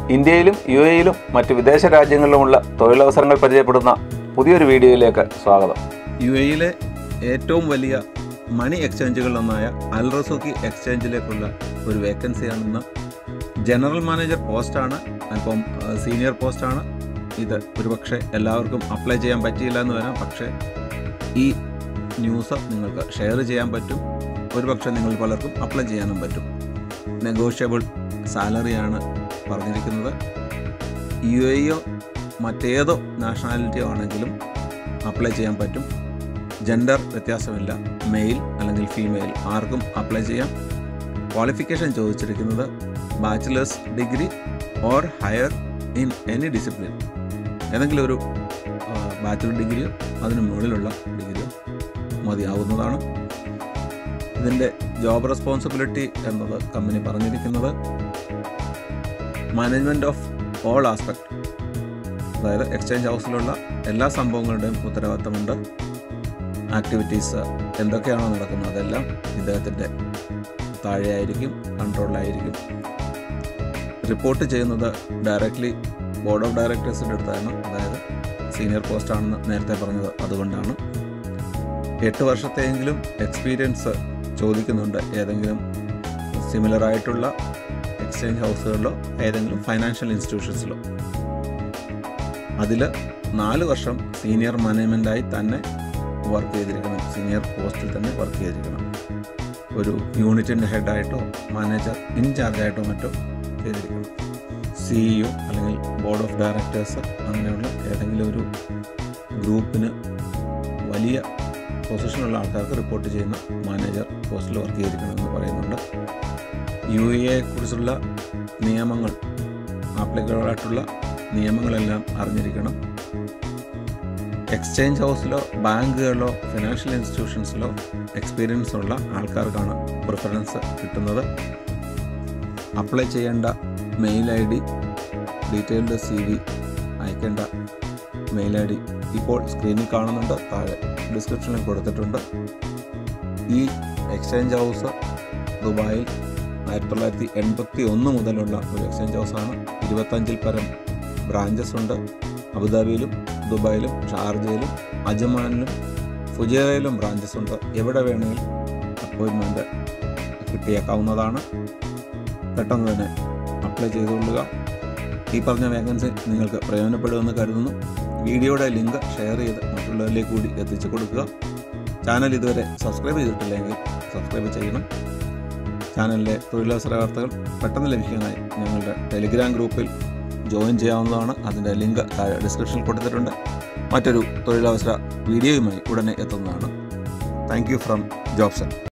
ഇന്ത്യയിലും യു എയിലും മറ്റ് വിദേശ രാജ്യങ്ങളിലുമുള്ള തൊഴിലവസരങ്ങൾ പരിചയപ്പെടുന്ന പുതിയൊരു വീഡിയോയിലേക്ക് സ്വാഗതം യു എയിലെ ഏറ്റവും വലിയ മണി എക്സ്ചേഞ്ചുകളിലൊന്നായ അൽറസൂക്കി എക്സ്ചേഞ്ചിലേക്കുള്ള ഒരു വേക്കൻസിയാണെന്ന് ജനറൽ മാനേജർ പോസ്റ്റാണ് അല്പം സീനിയർ പോസ്റ്റാണ് ഇത് ഒരുപക്ഷെ എല്ലാവർക്കും അപ്ലൈ ചെയ്യാൻ പറ്റിയില്ല എന്ന് വരാം പക്ഷേ ഈ ന്യൂസ് നിങ്ങൾക്ക് ഷെയർ ചെയ്യാൻ പറ്റും ഒരുപക്ഷെ നിങ്ങൾ പലർക്കും അപ്ലൈ ചെയ്യാനും പറ്റും നെഗോഷ്യബിൾ സാലറിയാണ് പറഞ്ഞിരിക്കുന്നത് യു എയോ മറ്റേതോ നാഷണാലിറ്റിയോ ആണെങ്കിലും അപ്ലൈ ചെയ്യാൻ പറ്റും ജെൻഡർ വ്യത്യാസമില്ല മെയിൽ അല്ലെങ്കിൽ ഫീമെയിൽ ആർക്കും അപ്ലൈ ചെയ്യാം ക്വാളിഫിക്കേഷൻ ചോദിച്ചിരിക്കുന്നത് bachelors degree or higher in any discipline ഏതെങ്കിലും ഒരു ബാച്ചിലർ ഡിഗ്രിയോ അതിന് മുകളിലുള്ള ഡിഗ്രിയോ മതിയാവുന്നതാണ് ഇതിൻ്റെ ജോബ് റെസ്പോൺസിബിലിറ്റി എന്നത് കമ്പനി പറഞ്ഞിരിക്കുന്നത് മാനേജ്മെൻറ്റ് ഓഫ് ഓൾ ആസ്പെക്ട് അതായത് എക്സ്ചേഞ്ച് ഹൗസിലുള്ള എല്ലാ സംഭവങ്ങളുടെയും ഉത്തരവാദിത്തമുണ്ട് ആക്ടിവിറ്റീസ് എന്തൊക്കെയാണോ നടക്കുന്നത് അതെല്ലാം ഇദ്ദേഹത്തിൻ്റെ താഴെയായിരിക്കും കൺട്രോളിലായിരിക്കും റിപ്പോർട്ട് ചെയ്യുന്നത് ഡയറക്റ്റ്ലി ബോർഡ് ഓഫ് ഡയറക്ടേഴ്സിൻ്റെ അടുത്താണ് അതായത് സീനിയർ പോസ്റ്റ് ആണെന്ന് നേരത്തെ പറഞ്ഞത് അതുകൊണ്ടാണ് എട്ട് വർഷത്തെയെങ്കിലും എക്സ്പീരിയൻസ് ചോദിക്കുന്നുണ്ട് ഏതെങ്കിലും സിമിലർ ആയിട്ടുള്ള എക്സ്ചേഞ്ച് ഹൗസുകളിലോ ഏതെങ്കിലും ഫൈനാൻഷ്യൽ ഇൻസ്റ്റിറ്റ്യൂഷൻസിലോ അതിൽ നാല് വർഷം സീനിയർ മാനേജ്മെൻറ്റായി തന്നെ വർക്ക് ചെയ്തിരിക്കണം സീനിയർ പോസ്റ്റിൽ തന്നെ വർക്ക് ചെയ്തിരിക്കണം ഒരു യൂണിറ്റിൻ്റെ ഹെഡായിട്ടോ മാനേജർ ഇൻചാർജായിട്ടോ മറ്റോ ചെയ്തിരിക്കണം സിഇഒ അല്ലെങ്കിൽ ബോർഡ് ഓഫ് ഡയറക്ടേഴ്സ് അങ്ങനെയുള്ള ഏതെങ്കിലും ഒരു ഗ്രൂപ്പിന് വലിയ പൊസിഷനുള്ള ആൾക്കാർക്ക് റിപ്പോർട്ട് ചെയ്യുന്ന മാനേജർ പോസ്റ്റിൽ വർക്ക് ചെയ്തിരിക്കണമെന്ന് പറയുന്നുണ്ട് യു എയെ കുറിച്ചുള്ള നിയമങ്ങൾ ആപ്ലിക്കബിളായിട്ടുള്ള നിയമങ്ങളെല്ലാം അറിഞ്ഞിരിക്കണം എക്സ്ചേഞ്ച് ഹൗസിലോ ബാങ്കുകളിലോ ഫിനാൻഷ്യൽ ഇൻസ്റ്റിറ്റ്യൂഷൻസിലോ എക്സ്പീരിയൻസ് ഉള്ള ആൾക്കാർക്കാണ് പ്രിഫറൻസ് കിട്ടുന്നത് അപ്ലൈ ചെയ്യേണ്ട mail I D detailed C V അയക്കേണ്ട മെയിൽ ഐ ഡി ഇപ്പോൾ സ്ക്രീനിൽ കാണുന്നുണ്ട് താഴെ ഡിസ്ക്രിപ്ഷനിൽ കൊടുത്തിട്ടുണ്ട് ഈ എക്സ്ചേഞ്ച് ഹൗസ് ദുബായിൽ ആയിരത്തി തൊള്ളായിരത്തി എൺപത്തി ഒന്ന് മുതലുള്ള ഒരു എക്സ്ചേഞ്ച് ഹൗസാണ് ഇരുപത്തഞ്ചിൽ പരം ബ്രാഞ്ചസ് ഉണ്ട് അബുദാബിയിലും ദുബായിലും ഷാർജയിലും അജ്മാനിലും ഫുജേറയിലും ബ്രാഞ്ചസ് ഉണ്ട് എവിടെ വേണമെങ്കിലും അപ്പോയിൻമെൻറ്റ് കിട്ടിയേക്കാവുന്നതാണ് പെട്ടെന്ന് തന്നെ അപ്ലൈ ചെയ്തുകൊള്ളുക ഈ പറഞ്ഞ വേക്കൻസി നിങ്ങൾക്ക് പ്രയോജനപ്പെടുമെന്ന് കരുതുന്നു വീഡിയോയുടെ ലിങ്ക് ഷെയർ ചെയ്ത് മറ്റുള്ളവരിലേക്ക് കൂടി എത്തിച്ചു കൊടുക്കുക ചാനൽ ഇതുവരെ സബ്സ്ക്രൈബ് ചെയ്തിട്ടില്ലെങ്കിൽ സബ്സ്ക്രൈബ് ചെയ്യണം ചാനലിലെ തൊഴിലവസര വാർത്തകൾ പെട്ടെന്ന് ലഭിക്കാനായി ഞങ്ങളുടെ ടെലിഗ്രാം ഗ്രൂപ്പിൽ ജോയിൻ ചെയ്യാവുന്നതാണ് അതിൻ്റെ ലിങ്ക് താഴെ ഡിസ്ക്രിപ്ഷനിൽ കൊടുത്തിട്ടുണ്ട് മറ്റൊരു തൊഴിലവസര വീഡിയോയുമായി ഉടനെ എത്തുന്നതാണ് താങ്ക് യു ഫ്രം ജോബ്സൺ